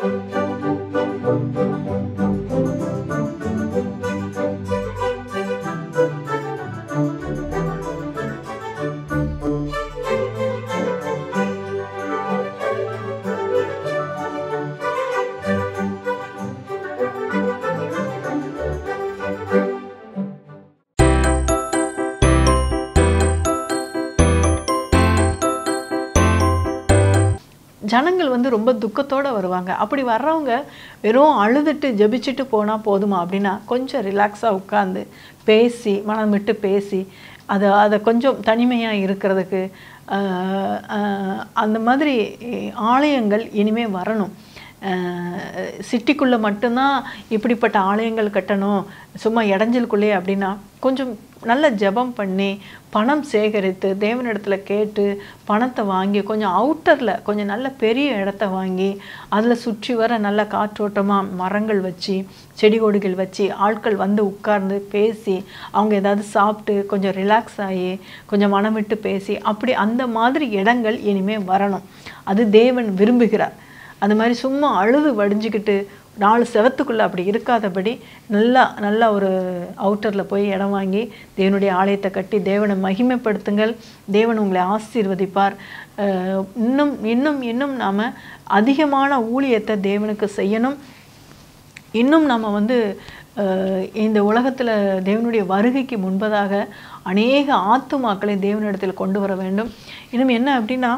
ஜனங்கள் வந்து ரொம்ப துக்கத்தோட வருவாங்க அப்படி வர்றவங்க வெறும் அழுதுட்டு ஜெபிச்சுட்டு போனால் போதுமா அப்படின்னா கொஞ்சம் ரிலாக்ஸாக உட்காந்து பேசி மனம் விட்டு பேசி அதை அதை கொஞ்சம் தனிமையாக இருக்கிறதுக்கு ஆஹ், ஆஹ், அந்த மாதிரி ஆலயங்கள் இனிமே வரணும் சிட்டிக்குள்ளே மட்டும்தான் இப்படிப்பட்ட ஆலயங்கள் கட்டணும் சும்மா இடைஞ்சலுக்குள்ளே அப்படின்னா கொஞ்சம் நல்ல ஜெபம் பண்ணி பணம் சேகரித்து தேவனிடத்துல கேட்டு பணத்தை வாங்கி கொஞ்சம் அவுட்டரில் கொஞ்சம் நல்ல பெரிய இடத்த வாங்கி அதில் சுற்றி வர நல்ல காற்றோட்டமாக மரங்கள் வச்சு செடி கொடிகள் வச்சு ஆட்கள் வந்து உட்கார்ந்து பேசி அவங்க ஏதாவது சாப்பிட்டு கொஞ்சம் ரிலாக்ஸ் ஆகி கொஞ்சம் மனம் விட்டு பேசி அப்படி அந்த மாதிரி இடங்கள் இனிமே வரணும் அது தேவன் விரும்புகிறார் அந்த மாதிரி சும்மா அழுது வடிஞ்சுக்கிட்டு நாலு செவத்துக்குள்ளே அப்படி இருக்காதபடி நல்லா நல்லா ஒரு அவுட்டரில் போய் இடம் வாங்கி தேவனுடைய ஆலயத்தை கட்டி தேவனை மகிமைப்படுத்துங்கள் தேவன் உங்களை ஆசீர்வதிப்பார் அஹ் இன்னும் இன்னும் இன்னும் நாம் அதிகமான ஊழியத்தை தேவனுக்கு செய்யணும் இன்னும் நம்ம வந்து அஹ், இந்த உலகத்தில் தேவனுடைய வருகைக்கு முன்பதாக அநேக ஆத்துமாக்களை தேவனிடத்தில் கொண்டு வர வேண்டும் இன்னும் என்ன அப்படின்னா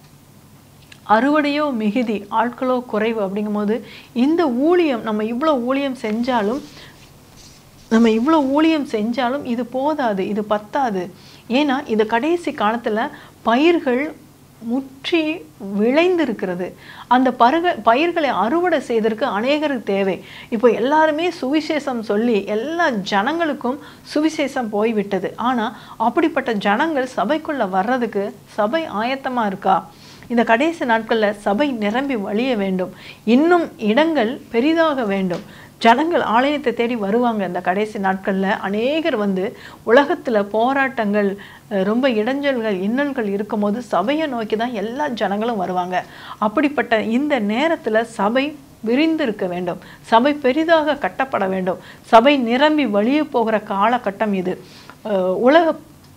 அறுவடையோ மிகுதி ஆட்களோ குறைவு அப்படிங்கும்போது இந்த ஊழியம் நம்ம இவ்வளோ ஊழியம் செஞ்சாலும் நம்ம இவ்வளோ ஊழியம் செஞ்சாலும் இது போதாது இது பத்தாது ஏன்னா இது கடைசி காலத்தில் பயிர்கள் முற்றி விளைந்திருக்கிறது அந்த பருக பயிர்களை அறுவடை செய்ததற்கு அநேகருக்கு தேவை இப்போ எல்லாருமே சுவிசேஷம் சொல்லி எல்லா ஜனங்களுக்கும் சுவிசேஷம் போய்விட்டது ஆனால் அப்படிப்பட்ட ஜனங்கள் சபைக்குள்ளே வர்றதுக்கு சபை ஆயத்தமாக இருக்கா இந்த கடைசி நாட்களில் சபை நிரம்பி வழிய வேண்டும் இன்னும் இடங்கள் பெரிதாக வேண்டும் ஜனங்கள் ஆலயத்தை தேடி வருவாங்க இந்த கடைசி நாட்களில் அநேகர் வந்து உலகத்தில் போராட்டங்கள் அஹ், ரொம்ப இடைஞ்சல்கள் இன்னல்கள் இருக்கும்போது சபையை நோக்கி தான் எல்லா ஜனங்களும் வருவாங்க அப்படிப்பட்ட இந்த நேரத்தில் சபை விரிந்திருக்க வேண்டும் சபை பெரிதாக கட்டப்பட வேண்டும் சபை நிரம்பி வழிய போகிற காலகட்டம் இது அஹ், உலக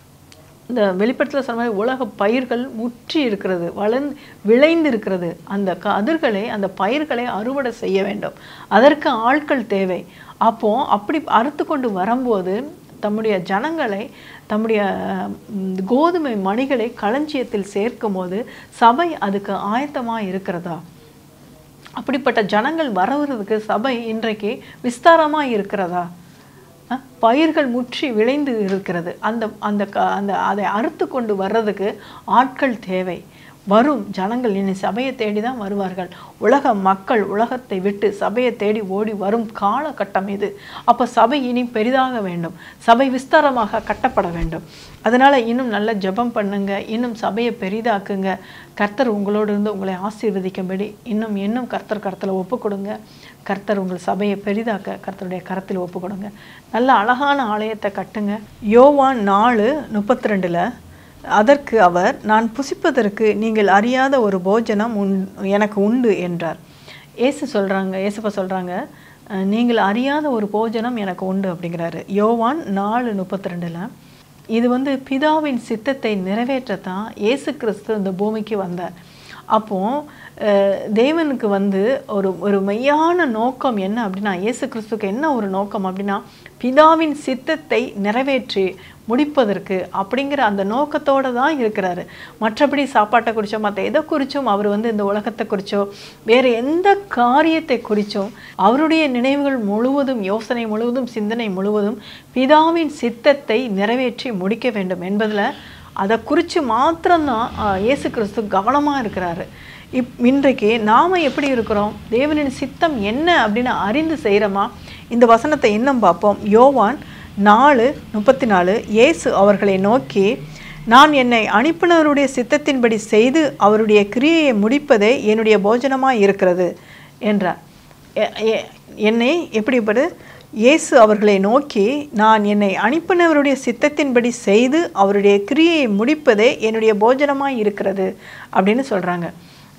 இந்த வெளிப்படத்தில் சொன்ன மாதிரி உலக பயிர்கள் முற்றி இருக்கிறது வளர்ந்து விளைந்து இருக்கிறது அந்த கதிர்களை அந்த பயிர்களை அறுவடை செய்ய வேண்டும் அதற்கு ஆட்கள் தேவை அப்போ அப்படி அறுத்து கொண்டு வரும்போது தம்முடைய ஜனங்களை தம்முடைய ம், கோதுமை மணிகளை களஞ்சியத்தில் சேர்க்கும் போது சபை அதுக்கு ஆயத்தமாக இருக்கிறதா அப்படிப்பட்ட ஜனங்கள் வரவுறதுக்கு சபை இன்றைக்கு விஸ்தாரமாக இருக்கிறதா அஹ், பயிர்கள் முற்றி விளைந்து இருக்கிறது அந்த அந்த க- அந்த அதை அறுத்து கொண்டு வர்றதுக்கு ஆட்கள் தேவை வரும் ஜனங்கள் இனி சபையை தேடி தான் வருவார்கள் உலக மக்கள் உலகத்தை விட்டு சபையை தேடி ஓடி வரும் காலகட்டம் இது அப்போ சபை இனி பெரிதாக வேண்டும் சபை விஸ்தாரமாக கட்டப்பட வேண்டும் அதனால் இன்னும் நல்ல ஜெபம் பண்ணுங்க இன்னும் சபையை பெரிதாக்குங்க கர்த்தர் உங்களோடு இருந்து உங்களை ஆசீர்வதிக்கும்படி இன்னும் இன்னும் கர்த்தர் கரத்தில் ஒப்பு கொடுங்க கர்த்தர் உங்கள் சபையை பெரிதாக்க கர்த்தருடைய கரத்தில் ஒப்பு கொடுங்க நல்ல அழகான ஆலயத்தை கட்டுங்க யோவான் நாலு முப்பத்தி ரெண்டில் அதற்கு அவர் நான் புசிப்பதற்கு நீங்கள் அறியாத ஒரு போஜனம் உண் எனக்கு உண்டு என்றார் ஏசு சொல்கிறாங்க ஏசப்பா சொல்கிறாங்க நீங்கள் அறியாத ஒரு போஜனம் எனக்கு உண்டு அப்படிங்கிறாரு யோவான் நாலு முப்பத்தி ரெண்டில் இது வந்து பிதாவின் சித்தத்தை நிறைவேற்றத்தான் இயேசு கிறிஸ்து இந்த பூமிக்கு வந்தார் அப்போ அஹ், தேவனுக்கு வந்து ஒரு ஒரு மெய்யான நோக்கம் என்ன அப்படின்னா இயேசு கிறிஸ்துக்கு என்ன ஒரு நோக்கம் அப்படின்னா பிதாவின் சித்தத்தை நிறைவேற்றி முடிப்பதற்கு அப்படிங்கிற அந்த நோக்கத்தோடு தான் இருக்கிறாரு மற்றபடி சாப்பாட்டை குறிச்சோ மற்ற எதை குறிச்சும் அவர் வந்து இந்த உலகத்தை குறிச்சோ வேறு எந்த காரியத்தை குறிச்சும் அவருடைய நினைவுகள் முழுவதும் யோசனை முழுவதும் சிந்தனை முழுவதும் பிதாவின் சித்தத்தை நிறைவேற்றி முடிக்க வேண்டும் என்பதில் அதை குறித்து மாத்திரம்தான் ஆஹ், இயேசு கிறிஸ்து கவனமாக இருக்கிறாரு இப் இன்றைக்கு நாம் எப்படி இருக்கிறோம் தேவனின் சித்தம் என்ன அப்படின்னு அறிந்து செய்கிறோமா இந்த வசனத்தை இன்னும் பார்ப்போம் யோவான் நாலு முப்பத்தி நாலு இயேசு அவர்களை நோக்கி நான் என்னை அனுப்பினவருடைய சித்தத்தின்படி செய்து அவருடைய கிரியையை முடிப்பதே என்னுடைய போஜனமாக இருக்கிறது என்றார் எ- எ- என்னை எப்படிப்படு இயேசு அவர்களை நோக்கி நான் என்னை அனுப்பினவருடைய சித்தத்தின்படி செய்து அவருடைய கிரியையை முடிப்பதே என்னுடைய போஜனமாக இருக்கிறது அப்படின்னு சொல்கிறாங்க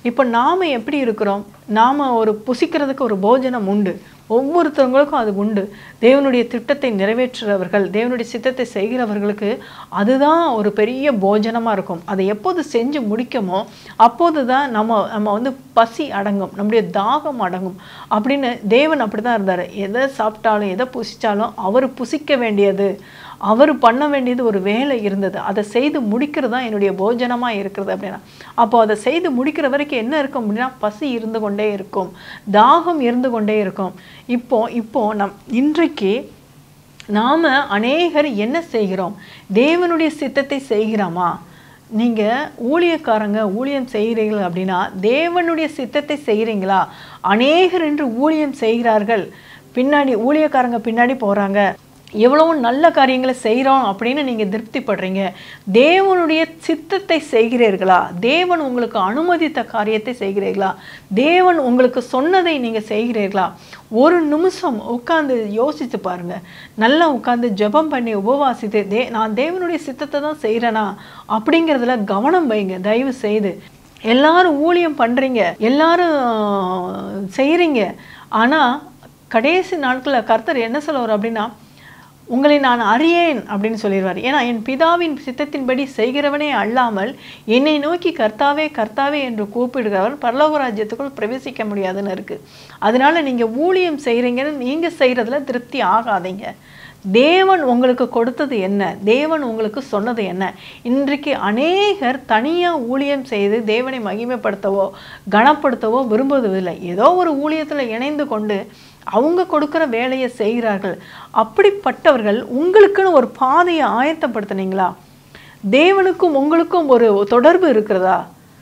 இப்போ நாம் எப்படி இருக்கிறோம் நாம் ஒரு புசிக்கிறதுக்கு ஒரு போஜனம் உண்டு ஒவ்வொருத்தவங்களுக்கும் அது உண்டு தேவனுடைய திட்டத்தை நிறைவேற்றுறவர்கள் தேவனுடைய சித்தத்தை செய்கிறவர்களுக்கு அதுதான் ஒரு பெரிய போஜனமாக இருக்கும் அதை எப்போது செஞ்சு முடிக்கமோ அப்போது தான் நம்ம நம்ம வந்து பசி அடங்கும் நம்முடைய தாகம் அடங்கும் அப்படின்னு தேவன் அப்படி தான் இருந்தார் எதை சாப்பிட்டாலும் எதை புசிச்சாலும் அவர் புசிக்க வேண்டியது அவர் பண்ண வேண்டியது ஒரு வேலை இருந்தது அதை செய்து முடிக்கிறது தான் என்னுடைய போஜனமாக இருக்கிறது அப்படின்னா அப்போ அதை செய்து முடிக்கிற வரைக்கும் என்ன இருக்கும் அப்படின்னா பசி இருந்து கொண்டே இருக்கும் தாகம் இருந்து கொண்டே இருக்கும் இப்போ இப்போ நம் இன்றைக்கு நாம் அநேகர் என்ன செய்கிறோம் தேவனுடைய சித்தத்தை செய்கிறோமா நீங்கள் ஊழியக்காரங்க ஊழியம் செய்கிறீர்கள் அப்படின்னா தேவனுடைய சித்தத்தை செய்கிறீங்களா அநேகர் என்று ஊழியம் செய்கிறார்கள் பின்னாடி ஊழியக்காரங்க பின்னாடி போகிறாங்க எவ்வளவு நல்ல காரியங்களை செய்கிறோம் அப்படின்னு நீங்கள் திருப்திப்படுறீங்க தேவனுடைய சித்தத்தை செய்கிறீர்களா தேவன் உங்களுக்கு அனுமதித்த காரியத்தை செய்கிறீர்களா தேவன் உங்களுக்கு சொன்னதை நீங்கள் செய்கிறீர்களா ஒரு நிமிஷம் உட்காந்து யோசித்து பாருங்க நல்லா உட்காந்து ஜெபம் பண்ணி உபவாசித்து தே நான் தேவனுடைய சித்தத்தை தான் செய்கிறேனா அப்படிங்கிறதுல கவனம் வைங்க தயவு செய்து எல்லாரும் ஊழியம் பண்ணுறீங்க எல்லாரும் செய்கிறீங்க ஆனால் கடைசி நாட்களில் கர்த்தர் என்ன சொல்லுவார் அப்படின்னா உங்களை நான் அறியேன் அப்படின்னு சொல்லிடுவார் ஏன்னா என் பிதாவின் சித்தத்தின்படி செய்கிறவனே அல்லாமல் என்னை நோக்கி கர்த்தாவே கர்த்தாவே என்று கூப்பிடுகிறவர் பரலோக ராஜ்யத்துக்குள் பிரவேசிக்க முடியாதுன்னு இருக்குது அதனால நீங்கள் ஊழியம் செய்கிறீங்கன்னு நீங்கள் செய்கிறதுல திருப்தி ஆகாதீங்க தேவன் உங்களுக்கு கொடுத்தது என்ன தேவன் உங்களுக்கு சொன்னது என்ன இன்றைக்கு அநேகர் தனியாக ஊழியம் செய்து தேவனை மகிமைப்படுத்தவோ கனப்படுத்தவோ விரும்புவதில்லை ஏதோ ஒரு ஊழியத்தில் இணைந்து கொண்டு அவங்க கொடுக்குற வேலையை செய்கிறார்கள் அப்படிப்பட்டவர்கள் உங்களுக்குன்னு ஒரு பாதையை ஆயத்தப்படுத்துனீங்களா தேவனுக்கும் உங்களுக்கும் ஒரு தொடர்பு இருக்கிறதா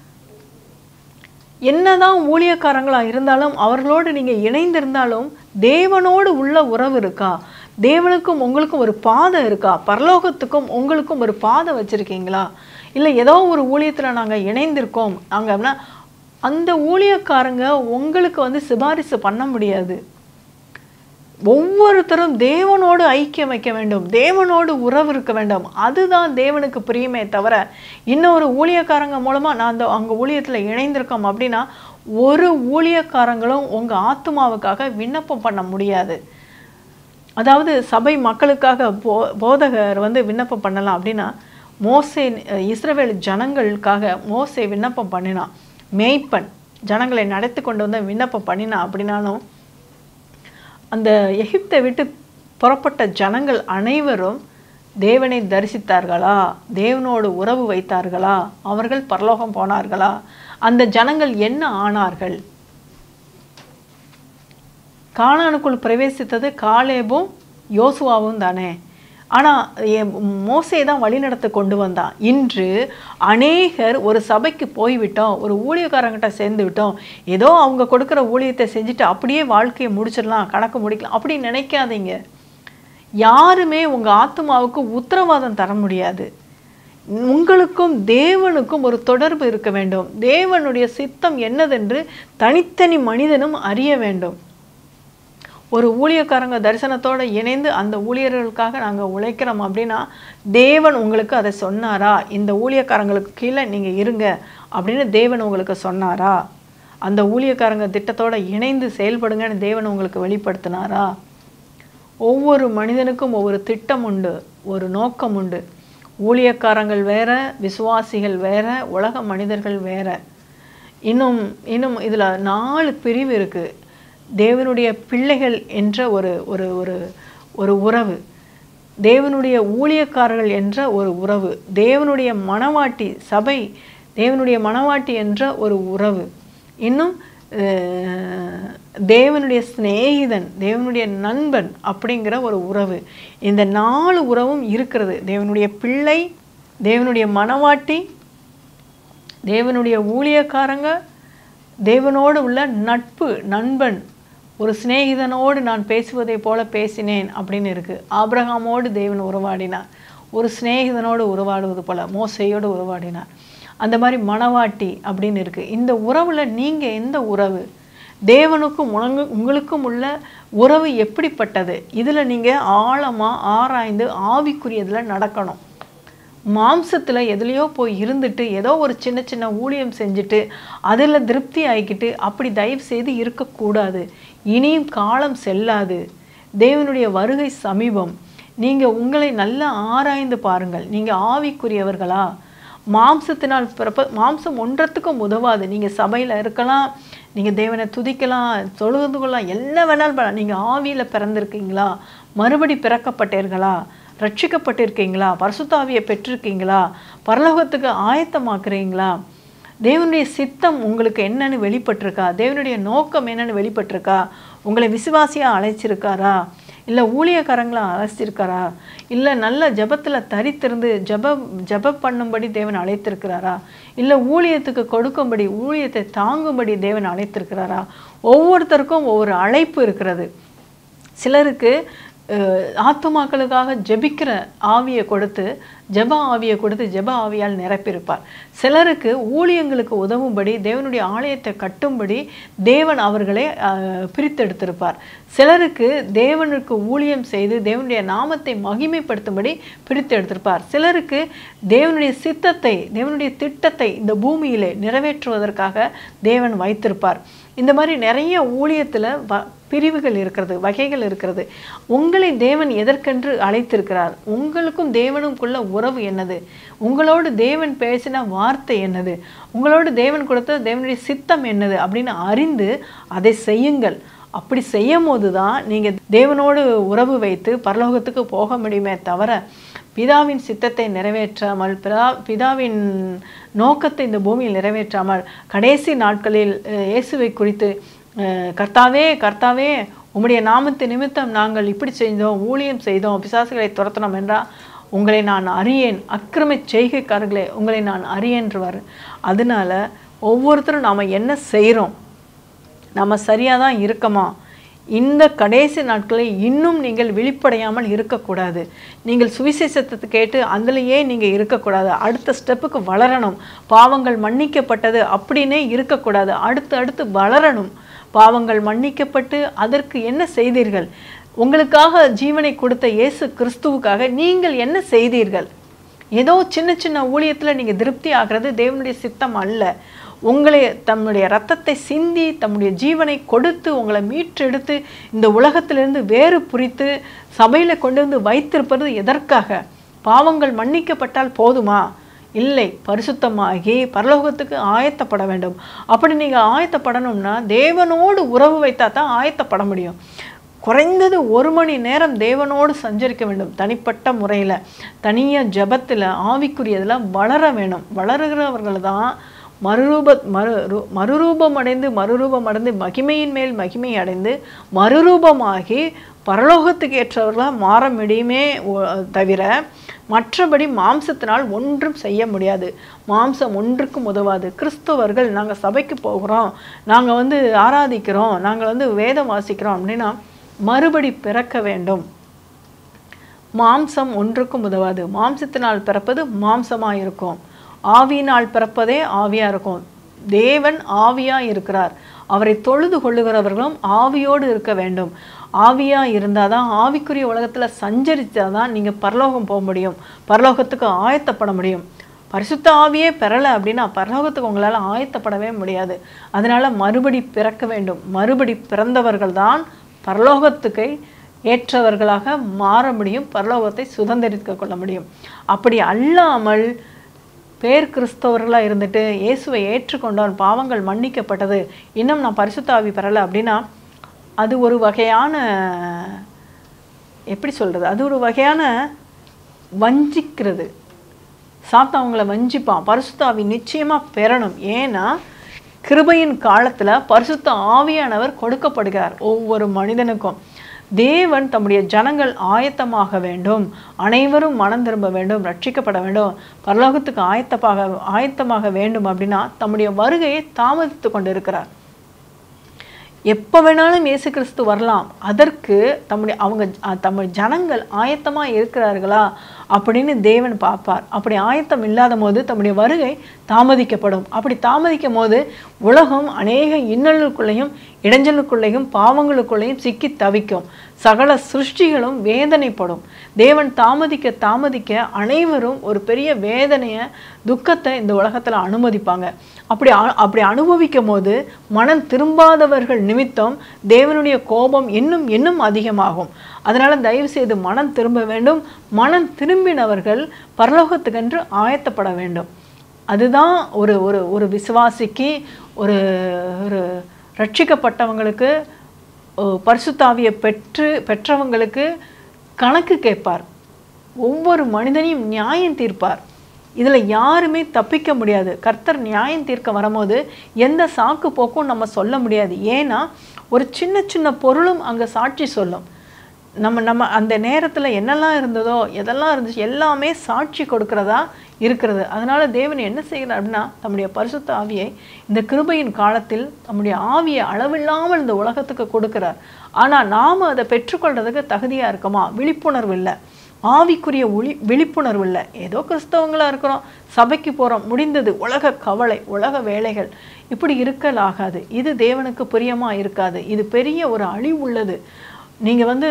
என்னதான் ஊழியக்காரங்களா இருந்தாலும் அவர்களோடு நீங்கள் இணைந்திருந்தாலும் தேவனோடு உள்ள உறவு இருக்கா தேவனுக்கும் உங்களுக்கும் ஒரு பாதை இருக்கா பரலோகத்துக்கும் உங்களுக்கும் ஒரு பாதை வச்சுருக்கீங்களா இல்லை ஏதோ ஒரு ஊழியத்தில் நாங்கள் இணைந்திருக்கோம் நாங்கள் அப்படின்னா அந்த ஊழியக்காரங்க உங்களுக்கு வந்து சிபாரிசு பண்ண முடியாது ஒவ்வொருத்தரும் தேவனோடு ஐக்கியம் வைக்க வேண்டும் தேவனோடு உறவு இருக்க வேண்டும் அதுதான் தேவனுக்கு பிரியமே தவிர இன்னொரு ஊழியக்காரங்க மூலமாக நான் அந்த அங்கே ஊழியத்தில் இணைந்திருக்கோம் அப்படின்னா ஒரு ஊழியக்காரங்களும் உங்கள் ஆத்மாவுக்காக விண்ணப்பம் பண்ண முடியாது அதாவது சபை மக்களுக்காக போ போதகர் வந்து விண்ணப்பம் பண்ணலாம் அப்படின்னா மோசே இஸ்ரவேல் ஜனங்களுக்காக மோசே விண்ணப்பம் பண்ணினான் மேய்ப்பன் ஜனங்களை நடத்தி கொண்டு வந்து விண்ணப்பம் பண்ணினான் அப்படின்னாலும் அந்த எகிப்தை விட்டு புறப்பட்ட ஜனங்கள் அனைவரும் தேவனை தரிசித்தார்களா தேவனோடு உறவு வைத்தார்களா அவர்கள் பரலோகம் போனார்களா அந்த ஜனங்கள் என்ன ஆனார்கள் கானானுக்குள் பிரவேசித்தது காலேபும் யோசுவாவும் தானே ஆனால் மோசே தான் வழிநடத்த கொண்டு வந்தான் இன்று அநேகர் ஒரு சபைக்கு போய்விட்டோம் ஒரு ஊழியக்காரங்கிட்ட சேர்ந்து விட்டோம் ஏதோ அவங்க கொடுக்குற ஊழியத்தை செஞ்சுட்டு அப்படியே வாழ்க்கையை முடிச்சிடலாம் கணக்கு முடிக்கலாம் அப்படி நினைக்காதீங்க யாருமே உங்கள் ஆத்மாவுக்கு உத்தரவாதம் தர முடியாது உங்களுக்கும் தேவனுக்கும் ஒரு தொடர்பு இருக்க வேண்டும் தேவனுடைய சித்தம் என்னதென்று தனித்தனி மனிதனும் அறிய வேண்டும் ஒரு ஊழியக்காரங்க தரிசனத்தோடு இணைந்து அந்த ஊழியர்களுக்காக நாங்கள் உழைக்கிறோம் அப்படின்னா தேவன் உங்களுக்கு அதை சொன்னாரா இந்த ஊழியக்காரங்களுக்கு கீழே நீங்கள் இருங்க அப்படின்னு தேவன் உங்களுக்கு சொன்னாரா அந்த ஊழியக்காரங்க திட்டத்தோடு இணைந்து செயல்படுங்கன்னு தேவன் உங்களுக்கு வெளிப்படுத்தினாரா ஒவ்வொரு மனிதனுக்கும் ஒவ்வொரு திட்டம் உண்டு ஒரு நோக்கம் உண்டு ஊழியக்காரங்கள் வேற விசுவாசிகள் வேற உலக மனிதர்கள் வேற இன்னும் இன்னும் இதில் நாலு பிரிவு இருக்குது தேவனுடைய பிள்ளைகள் என்ற ஒரு ஒரு ஒரு ஒரு உறவு தேவனுடைய ஊழியக்காரர்கள் என்ற ஒரு உறவு தேவனுடைய மணவாட்டி சபை தேவனுடைய மணவாட்டி என்ற ஒரு உறவு இன்னும் தேவனுடைய சிநேகிதன் தேவனுடைய நண்பன் அப்படிங்கிற ஒரு உறவு இந்த நாலு உறவும் இருக்கிறது தேவனுடைய பிள்ளை தேவனுடைய மணவாட்டி தேவனுடைய ஊழியக்காரங்க தேவனோடு உள்ள நட்பு நண்பன் ஒரு சிநேகிதனோடு நான் பேசுவதை போல பேசினேன் அப்படின்னு இருக்குது ஆபிரகாமோடு தேவன் உருவாடினார் ஒரு சிநேகிதனோடு உருவாடுவது போல மோசையோடு உருவாடினார் அந்த மாதிரி மணவாட்டி அப்படின்னு இருக்குது இந்த உறவில் நீங்கள் எந்த உறவு தேவனுக்கும் உனங்க உங்களுக்கும் உள்ள உறவு எப்படிப்பட்டது இதில் நீங்கள் ஆழமாக ஆராய்ந்து ஆவிக்குரியதில் நடக்கணும் மாம்சத்தில் எதுலேயோ போய் இருந்துட்டு ஏதோ ஒரு சின்ன சின்ன ஊழியம் செஞ்சுட்டு அதில் திருப்தி ஆகிக்கிட்டு அப்படி தயவு செய்து இருக்கக்கூடாது இனியும் காலம் செல்லாது தேவனுடைய வருகை சமீபம் நீங்கள் உங்களை நல்லா ஆராய்ந்து பாருங்கள் நீங்கள் ஆவிக்குரியவர்களா மாம்சத்தினால் பிறப்ப மாம்சம் ஒன்றத்துக்கும் உதவாது நீங்கள் சபையில் இருக்கலாம் நீங்கள் தேவனை துதிக்கலாம் தொழுது கொள்ளலாம் என்ன வேணாலும் பண்ணலாம் நீங்கள் ஆவியில் பிறந்திருக்கீங்களா மறுபடி பிறக்கப்பட்டீர்களா ரட்சிக்கப்பட்டிருக்கீங்களா பரிசுத்தாவியை பெற்றிருக்கீங்களா பரலோகத்துக்கு ஆயத்தமாக்குறீங்களா தேவனுடைய சித்தம் உங்களுக்கு என்னன்னு வெளிப்பட்டிருக்கா தேவனுடைய நோக்கம் என்னன்னு வெளிப்பட்டிருக்கா உங்களை விசுவாசியாக அழைச்சிருக்காரா இல்லை ஊழியக்காரங்களா அழைச்சிருக்காரா இல்லை நல்ல ஜபத்தில் தரித்திருந்து ஜப ஜப பண்ணும்படி தேவன் அழைத்திருக்கிறாரா இல்லை ஊழியத்துக்கு கொடுக்கும்படி ஊழியத்தை தாங்கும்படி தேவன் அழைத்திருக்கிறாரா ஒவ்வொருத்தருக்கும் ஒவ்வொரு அழைப்பு இருக்கிறது சிலருக்கு அஹ், ஆத்துமாக்களுக்காக ஜெபிக்கிற ஆவியை கொடுத்து ஜெப ஆவியை கொடுத்து ஜெப ஆவியால் நிரப்பியிருப்பார் சிலருக்கு ஊழியங்களுக்கு உதவும்படி தேவனுடைய ஆலயத்தை கட்டும்படி தேவன் அவர்களை அஹ், பிரித்தெடுத்திருப்பார் சிலருக்கு தேவனுக்கு ஊழியம் செய்து தேவனுடைய நாமத்தை மகிமைப்படுத்தும்படி பிரித்தெடுத்திருப்பார் சிலருக்கு தேவனுடைய சித்தத்தை தேவனுடைய திட்டத்தை இந்த பூமியிலே நிறைவேற்றுவதற்காக தேவன் வைத்திருப்பார் இந்த மாதிரி நிறைய ஊழியத்தில் வ பிரிவுகள் இருக்கிறது வகைகள் இருக்கிறது உங்களை தேவன் எதற்கென்று அழைத்திருக்கிறார் உங்களுக்கும் தேவனுக்குள்ள உறவு என்னது உங்களோடு தேவன் பேசின வார்த்தை என்னது உங்களோடு தேவன் கொடுத்த தேவனுடைய சித்தம் என்னது அப்படின்னு அறிந்து அதை செய்யுங்கள் அப்படி செய்யும் போது தான் நீங்கள் தேவனோடு உறவு வைத்து பரலோகத்துக்கு போக முடியுமே தவிர பிதாவின் சித்தத்தை நிறைவேற்றாமல் பிதா பிதாவின் நோக்கத்தை இந்த பூமியில் நிறைவேற்றாமல் கடைசி நாட்களில் அஹ், இயேசுவை குறித்து அஹ், கர்த்தாவே கர்த்தாவே உம்முடைய நாமத்து நிமித்தம் நாங்கள் இப்படி செய்தோம் ஊழியம் செய்தோம் பிசாசுகளை துரத்தினோம் என்றால் உங்களை நான் அறியேன் அக்கிரம செய்கைக்காரர்களே உங்களை நான் அறியேன்றவர் அதனால ஒவ்வொருத்தரும் நாம் என்ன செய்கிறோம் நம்ம சரியாக தான் இருக்கமா இந்த கடைசி நாட்களில் இன்னும் நீங்கள் விழிப்படையாமல் இருக்கக்கூடாது நீங்கள் சுவிசேஷத்தை கேட்டு அதிலேயே நீங்கள் இருக்கக்கூடாது அடுத்த ஸ்டெப்புக்கு வளரணும் பாவங்கள் மன்னிக்கப்பட்டது அப்படின்னே இருக்கக்கூடாது அடுத்து அடுத்து வளரணும் பாவங்கள் மன்னிக்கப்பட்டு அதற்கு என்ன செய்தீர்கள் உங்களுக்காக ஜீவனை கொடுத்த இயேசு கிறிஸ்துவுக்காக நீங்கள் என்ன செய்தீர்கள் ஏதோ சின்ன சின்ன ஊழியத்தில் நீங்கள் திருப்தி ஆகிறது தேவனுடைய சித்தம் அல்ல உங்களை தம்முடைய ரத்தத்தை சிந்தி தம்முடைய ஜீவனை கொடுத்து உங்களை மீட்டெடுத்து இந்த உலகத்திலிருந்து வேறு புரித்து சபையில் கொண்டு வந்து வைத்திருப்பது எதற்காக பாவங்கள் மன்னிக்கப்பட்டால் போதுமா இல்லை பரிசுத்தமாகி பரலோகத்துக்கு ஆயத்தப்பட வேண்டும் அப்படி நீங்கள் ஆயத்தப்படணும்னா தேவனோடு உறவு வைத்தா தான் ஆயத்தப்பட முடியும் குறைந்தது ஒரு மணி நேரம் தேவனோடு சஞ்சரிக்க வேண்டும் தனிப்பட்ட முறையில் தனியாக ஜபத்தில் ஆவிக்குரியதில் வளர வேணும் வளருகிறவர்கள் தான் மறுரூப மறு ரு- மறுரூபம் அடைந்து மறுரூபம் அடைந்து மகிமையின் மேல் மகிமை அடைந்து மறுரூபமாகி பரலோகத்துக்கு ஏற்றவர்களாக மாற முடியுமே ஒ- தவிர மற்றபடி மாம்சத்தினால் ஒன்றும் செய்ய முடியாது மாம்சம் ஒன்றுக்கும் உதவாது கிறிஸ்தவர்கள் நாங்கள் சபைக்கு போகிறோம் நாங்கள் வந்து ஆராதிக்கிறோம் நாங்கள் வந்து வேதம் வாசிக்கிறோம் அப்படின்னா மறுபடி பிறக்க வேண்டும் மாம்சம் ஒன்றுக்கும் உதவாது மாம்சத்தினால் பிறப்பது மாம்சமாக இருக்கும் ஆவியினால் பிறப்பதே ஆவியாக இருக்கும் தேவன் ஆவியாக இருக்கிறார் அவரை தொழுது கொள்ளுகிறவர்களும் ஆவியோடு இருக்க வேண்டும் ஆவியாக இருந்தால் தான் ஆவிக்குரிய உலகத்தில் சஞ்சரித்தால் தான் நீங்கள் பரலோகம் போக முடியும் பரலோகத்துக்கு ஆயத்தப்பட முடியும் பரிசுத்த ஆவியே பெறலை அப்படின்னா பரலோகத்துக்கு உங்களால் ஆயத்தப்படவே முடியாது அதனால் மறுபடி பிறக்க வேண்டும் மறுபடி பிறந்தவர்கள் தான் பரலோகத்துக்கு ஏற்றவர்களாக மாற முடியும் பரலோகத்தை சுதந்திரிக்க கொள்ள முடியும் அப்படி அல்லாமல் பேர் கிறிஸ்தவர்களாக இருந்துட்டு இயேசுவை ஏற்றுக்கொண்டால் பாவங்கள் மன்னிக்கப்பட்டது இன்னும் நான் பரிசுத்த ஆவி பெறலை அப்படின்னா அது ஒரு வகையான எப்படி சொல்கிறது அது ஒரு வகையான வஞ்சிக்கிறது சாத்தா அவங்கள வஞ்சிப்பான் பரிசுத்த ஆவி நிச்சயமாக பெறணும் ஏன்னா கிருபையின் காலத்தில் பரிசுத்த ஆவியானவர் கொடுக்கப்படுகிறார் ஒவ்வொரு மனிதனுக்கும் தேவன் தம்முடைய ஜனங்கள் ஆயத்தமாக வேண்டும் அனைவரும் மனம் திரும்ப வேண்டும் ரட்சிக்கப்பட வேண்டும் பரலோகத்துக்கு ஆயத்தமாக ஆயத்தமாக வேண்டும் அப்படின்னா தம்முடைய வருகையை தாமதித்து கொண்டிருக்கிறார் எப்போ வேணாலும் இயேசு கிறிஸ்து வரலாம் அதற்கு தம்முடைய அவங்க அஹ், தம்முடைய ஜனங்கள் ஆயத்தமாக இருக்கிறார்களா அப்படின்னு தேவன் பார்ப்பார் அப்படி ஆயத்தம் இல்லாத போது தம்முடைய வருகை தாமதிக்கப்படும் அப்படி தாமதிக்கும் போது உலகம் அநேக இன்னலுக்குள்ளேயும் இடைஞ்சலுக்குள்ளேயும் பாவங்களுக்குள்ளேயும் சிக்கி தவிக்கும் சகல சிருஷ்டிகளும் வேதனைப்படும் தேவன் தாமதிக்க தாமதிக்க அனைவரும் ஒரு பெரிய வேதனையை துக்கத்தை இந்த உலகத்தில் அனுமதிப்பாங்க அப்படி அ- அப்படி அனுபவிக்கும் போது மனம் திரும்பாதவர்கள் நிமித்தம் தேவனுடைய கோபம் இன்னும் இன்னும் அதிகமாகும் அதனால தயவு செய்து மனம் திரும்ப வேண்டும் மனம் திரும்பினவர்கள் பரலோகத்துக்கென்று ஆயத்தப்பட வேண்டும் அதுதான் ஒரு ஒரு ஒரு விசுவாசிக்கு ஒரு ஒரு ரட்சிக்கப்பட்டவங்களுக்கு ஓ, பரிசுத்தாவியை பெற்று பெற்றவங்களுக்கு கணக்கு கேட்பார் ஒவ்வொரு மனிதனையும் நியாயம் தீர்ப்பார் இதில் யாருமே தப்பிக்க முடியாது கர்த்தர் நியாயம் தீர்க்க வரும்போது எந்த சாக்கு போக்கும் நம்ம சொல்ல முடியாது ஏன்னா ஒரு சின்ன சின்ன பொருளும் அங்கே சாட்சி சொல்லும் நம்ம நம்ம அந்த நேரத்தில் என்னெல்லாம் இருந்ததோ எதெல்லாம் இருந்துச்சு எல்லாமே சாட்சி கொடுக்கிறதா இருக்கிறது அதனால தேவன் என்ன செய்கிறார் அப்படின்னா தம்முடைய பரிசுத்த ஆவியை இந்த கிருபையின் காலத்தில் தம்முடைய ஆவியை அளவில்லாமல் இந்த உலகத்துக்கு கொடுக்கிறார் ஆனால் நாம் அதை பெற்றுக்கொள்றதுக்கு தகுதியாக இருக்கோமா விழிப்புணர்வு இல்லை ஆவிக்குரிய ஒளி விழிப்புணர்வு இல்லை ஏதோ கிறிஸ்தவங்களா இருக்கிறோம் சபைக்கு போகிறோம் முடிந்தது உலக கவலை உலக வேலைகள் இப்படி இருக்கலாகாது இது தேவனுக்கு பிரியமாக இருக்காது இது பெரிய ஒரு அழிவுள்ளது நீங்கள் வந்து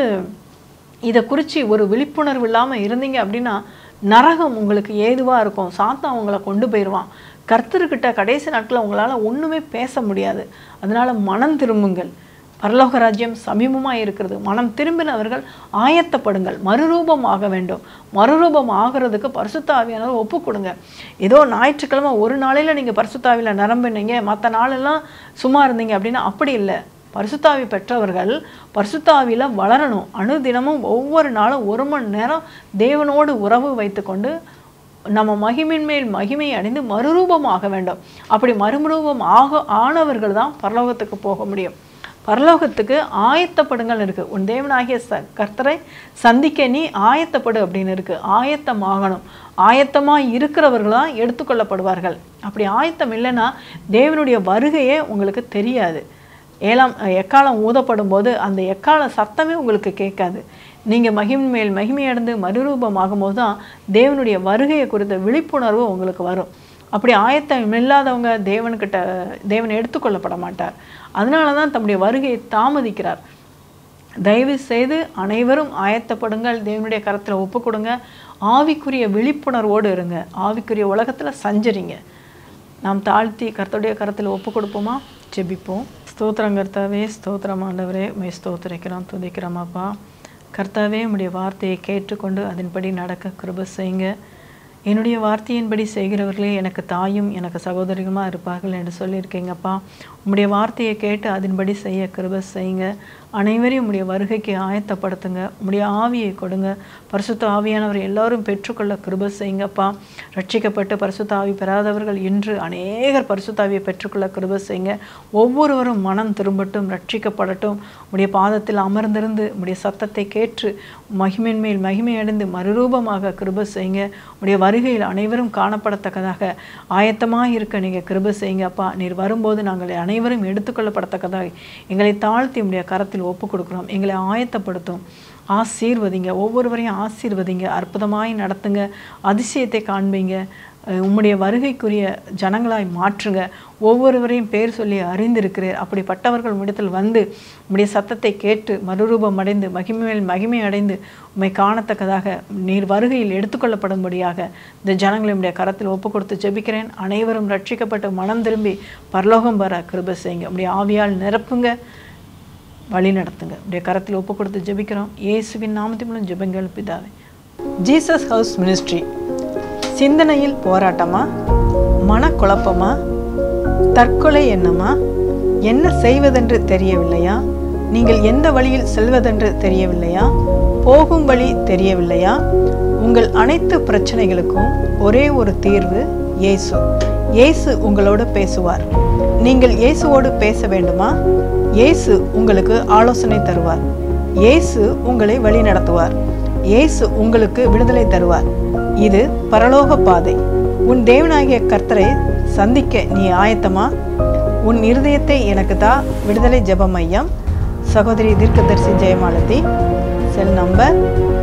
இதை குறித்து ஒரு விழிப்புணர்வு இல்லாமல் இருந்தீங்க அப்படின்னா நரகம் உங்களுக்கு ஏதுவாக இருக்கும் சாத்தான் உங்களை கொண்டு போயிடுவான் கர்த்தர்கிட்ட கடைசி நாட்களில் உங்களால் ஒன்றுமே பேச முடியாது அதனால் மனம் திரும்புங்கள் பரலோக ராஜ்யம் சமீபமாக இருக்கிறது மனம் திரும்பினவர்கள் ஆயத்தப்படுங்கள் மறுரூபம் ஆக வேண்டும் மறுரூபம் ஆகிறதுக்கு பரிசுத்த ஆவியானவர் ஒப்பு கொடுங்க ஏதோ ஞாயிற்றுக்கிழமை ஒரு நாளையில் நீங்கள் பரிசுத்தாவியில் நிரம்பினீங்க மற்ற நாளெல்லாம் சும்மா இருந்தீங்க அப்படின்னா அப்படி இல்லை பரிசுத்தாவி பெற்றவர்கள் பரிசுத்தாவியில் வளரணும் அனுதினமும் ஒவ்வொரு நாளும் ஒரு மணி நேரம் தேவனோடு உறவு வைத்துக்கொண்டு நம்ம மகிமின் மேல் மகிமை அடைந்து மறுரூபமாக வேண்டும் அப்படி மறுரூபம் ஆக ஆனவர்கள் தான் பரலோகத்துக்கு போக முடியும் பரலோகத்துக்கு ஆயத்தப்படுங்கள் இருக்கு உன் தேவனாகிய ச கர்த்தரை சந்திக்க நீ ஆயத்தப்படு அப்படின்னு இருக்கு ஆயத்தம் ஆகணும் ஆயத்தமாக இருக்கிறவர்கள் தான் எடுத்துக்கொள்ளப்படுவார்கள் அப்படி ஆயத்தம் இல்லைன்னா தேவனுடைய வருகையே உங்களுக்கு தெரியாது ஏழாம் எக்காலம் ஊதப்படும் போது அந்த எக்கால சத்தமே உங்களுக்கு கேட்காது நீங்கள் மகிமை மேல் மகிமை அடைந்து மறுரூபமாகும் போது தான் தேவனுடைய வருகையை குறித்த விழிப்புணர்வு உங்களுக்கு வரும் அப்படி ஆயத்தம் இல்லாதவங்க தேவன்கிட்ட தேவன் எடுத்துக்கொள்ளப்பட மாட்டார் அதனால தான் தம்முடைய வருகையை தாமதிக்கிறார் தயவு செய்து அனைவரும் ஆயத்தப்படுங்கள் தேவனுடைய கரத்தில் ஒப்பு கொடுங்க ஆவிக்குரிய விழிப்புணர்வோடு இருங்க ஆவிக்குரிய உலகத்தில் சஞ்சரிங்க நாம் தாழ்த்தி கர்த்தருடைய கரத்தில் ஒப்பு கொடுப்போமா ஜெபிப்போம் ஸ்தோத்திரம் கர்த்தாவே ஸ்தோத்திரம் ஆண்டவரே மை ஸ்தோத்திரிக்கிறோம் துதிக்கிறோம் அப்பா கர்த்தாவே உம்முடைய வார்த்தையை கேட்டுக்கொண்டு அதன்படி நடக்க கிருப செய்யுங்க என்னுடைய வார்த்தையின்படி செய்கிறவர்களே எனக்கு தாயும் எனக்கு சகோதரிகளுமாக இருப்பார்கள் என்று சொல்லியிருக்கீங்கப்பா உம்முடைய வார்த்தையை கேட்டு அதன்படி செய்ய கிருப செய்யுங்க அனைவரையும் உம்முடைய வருகைக்கு ஆயத்தப்படுத்துங்க உம்முடைய ஆவியை கொடுங்க பரிசுத்த ஆவியானவர் எல்லாரும் பெற்றுக்கொள்ள கிருப செய்யுங்கப்பா ரட்சிக்கப்பட்டு பரிசுத்த ஆவி பெறாதவர்கள் இன்று அநேகர் பரிசுத்த ஆவியை பெற்றுக்கொள்ள கிருப செய்யுங்க ஒவ்வொருவரும் மனம் திரும்பட்டும் ரட்சிக்கப்படட்டும் உடைய பாதத்தில் அமர்ந்திருந்து உடைய சத்தத்தை கேட்டு மகிமையின் மேல் மகிமை அடைந்து மறுரூபமாக கிருப செய்யுங்க உடைய வருகையில் அனைவரும் காணப்படத்தக்கதாக ஆயத்தமாக இருக்க நீங்கள் கிருப செய்யுங்க அப்பா நீர் வரும்போது நாங்கள் அனைவரும் எடுத்துக்கொள்ளப்படத்தக்கதாக எங்களை தாழ்த்தி உடைய கரத்தில் ஒப்பு கொடுக்குறோம் எங்களை ஆயத்தப்படுத்தும் ஆசீர்வதிங்க ஒவ்வொருவரையும் ஆசீர்வதிங்க அற்புதமாய் நடத்துங்க அதிசயத்தை காண்பீங்க அஹ் உம்முடைய வருகைக்குரிய ஜனங்களாய் மாற்றுங்க ஒவ்வொருவரையும் பேர் சொல்லி அறிந்திருக்கிறீர் அப்படிப்பட்டவர்கள் உம்மிடத்தில் வந்து உம்முடைய சத்தத்தை கேட்டு மறுரூபம் அடைந்து மகிமை மேல் மகிமை அடைந்து உம்மை காணத்தக்கதாக நீர் வருகையில் எடுத்துக்கொள்ளப்படும்படியாக இந்த ஜனங்களை உம்முடைய கரத்தில் ஒப்பு கொடுத்து ஜெபிக்கிறேன் அனைவரும் ரட்சிக்கப்பட்டு மனம் திரும்பி பரலோகம் வர கிருப செய்யுங்க உம்முடைய ஆவியால் நிரப்புங்க வழி நடத்துங்க உடைய கரத்தில் ஒப்பு கொடுத்து ஜெபிக்கிறோம் இயேசுவின் நாமத்தின் மூலம் ஜெபங்கள் பிதாவே ஜீசஸ் ஹவுஸ் மினிஸ்ட்ரி சிந்தனையில் போராட்டமா மனக்குழப்பமா தற்கொலை எண்ணமா என்ன செய்வதென்று தெரியவில்லையா நீங்கள் எந்த வழியில் செல்வதென்று தெரியவில்லையா போகும் வழி தெரியவில்லையா உங்கள் அனைத்து பிரச்சனைகளுக்கும் ஒரே ஒரு தீர்வு இயேசு இயேசு உங்களோடு பேசுவார் நீங்கள் இயேசுவோடு பேச வேண்டுமா இயேசு உங்களுக்கு ஆலோசனை தருவார் இயேசு உங்களை வழி நடத்துவார் இயேசு உங்களுக்கு விடுதலை தருவார் இது பரலோக பாதை உன் தேவனாகிய கர்த்தரை சந்திக்க நீ ஆயத்தமா உன் இருதயத்தை எனக்கு தா விடுதலை ஜெப மையம் சகோதரி தீர்க்கதரிசி Jayamalathi cell number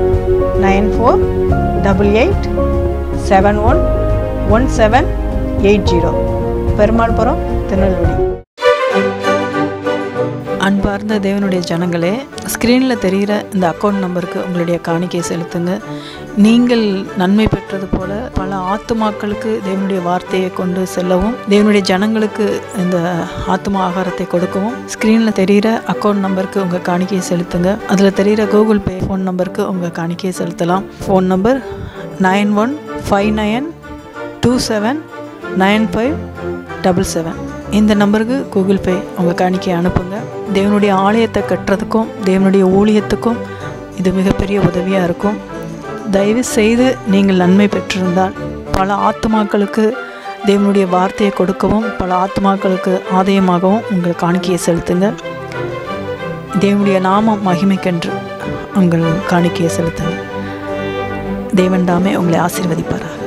nine four double eight seven one one seven eight zero Perumalpuram Tirunelveli அன்பார்ந்த தேவனுடைய ஜனங்களே ஸ்க்ரீனில் தெரிகிற இந்த அக்கௌண்ட் நம்பருக்கு உங்களுடைய காணிக்கை செலுத்துங்க நீங்கள் நன்மை பெற்றது போல பல ஆத்துமாக்களுக்கு தேவனுடைய வார்த்தையை கொண்டு செல்லவும் தேவனுடைய ஜனங்களுக்கு இந்த ஆத்துமா ஆகாரத்தை கொடுக்கவும் ஸ்க்ரீனில் தெரிகிற அக்கௌண்ட் நம்பருக்கு உங்கள் காணிக்கையை செலுத்துங்க அதில் தெரிகிற கூகுள் பே ஃபோன் நம்பருக்கு உங்கள் காணிக்கையை செலுத்தலாம் phone number nine one five nine two seven nine five double seven இந்த நம்பருக்கு கூகுள் பே உங்கள் காணிக்கை அனுப்புங்க தேவனுடைய ஆலயத்தை கட்டுறதுக்கும் தேவனுடைய ஊழியத்துக்கும் இது மிகப்பெரிய உதவியாக இருக்கும் தயவு செய்து நீங்கள் நன்மை பெற்றிருந்தால் பல ஆத்துமாக்களுக்கு தேவனுடைய வார்த்தையை கொடுக்கவும் பல ஆத்துமாக்களுக்கு ஆதாயமாகவும் உங்கள் காணிக்கையை செலுத்துங்க தேவனுடைய நாமம் மகிமைக்கென்று உங்கள் காணிக்கையை செலுத்துங்க தேவன் தாமே உங்களை ஆசீர்வதிப்பாராக